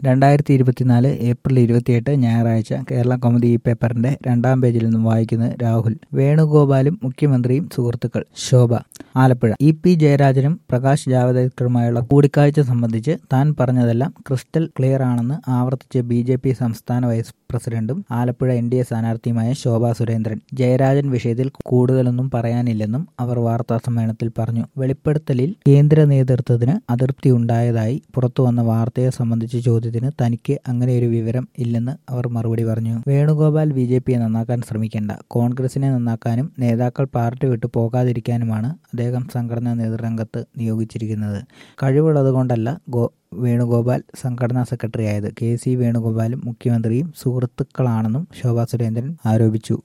രണ്ടായിരത്തി ഇരുപത്തിനാല് ഏപ്രിൽ ഇരുപത്തിയെട്ട് ഞായറാഴ്ച കേരള കൗമുദി ഈ പേപ്പറിന്റെ രണ്ടാം പേജിൽ നിന്നും വായിക്കുന്നത് രാഹുൽ വേണുഗോപാലും മുഖ്യമന്ത്രിയും സുഹൃത്തുക്കൾ ശോഭ ആലപ്പുഴ ഇ പി ജയരാജനും പ്രകാശ് ജാവദേക്കറുമായുള്ള കൂടിക്കാഴ്ച സംബന്ധിച്ച് താൻ പറഞ്ഞതെല്ലാം ക്രിസ്റ്റൽ ക്ലിയർ ആണെന്ന് ആവർത്തിച്ച് ബി ജെ പി സംസ്ഥാന വൈസ് പ്രസിഡന്റും ആലപ്പുഴ എൻ ഡി എ സ്ഥാനാർത്ഥിയുമായ ശോഭാ സുരേന്ദ്രൻ ജയരാജൻ വിഷയത്തിൽ കൂടുതലൊന്നും പറയാനില്ലെന്നും അവർ വാർത്താ സമ്മേളനത്തിൽ പറഞ്ഞു വെളിപ്പെടുത്തലിൽ കേന്ദ്ര നേതൃത്വത്തിന് അതൃപ്തി ഉണ്ടായതായി പുറത്തുവന്ന വാർത്തയെ സംബന്ധിച്ച ചോദ്യത്തിന് തനിക്ക് അങ്ങനെയൊരു വിവരം ഇല്ലെന്ന് അവർ മറുപടി പറഞ്ഞു വേണുഗോപാൽ ബി ജെ പിയെ നന്നാക്കാൻ ശ്രമിക്കേണ്ട കോൺഗ്രസിനെ നന്നാക്കാനും നേതാക്കൾ പാർട്ടി വിട്ടു പോകാതിരിക്കാനുമാണ് അദ്ദേഹം സംഘടനാ നേതൃരംഗത്ത് നിയോഗിച്ചിരിക്കുന്നത് കഴിവുള്ളതുകൊണ്ടല്ല ഗോ വേണുഗോപാൽ സംഘടനാ സെക്രട്ടറിയായത് കെ സി വേണുഗോപാലും മുഖ്യമന്ത്രിയും സുഹൃത്തുക്കളാണെന്നും ശോഭാ സുരേന്ദ്രൻ ആരോപിച്ചു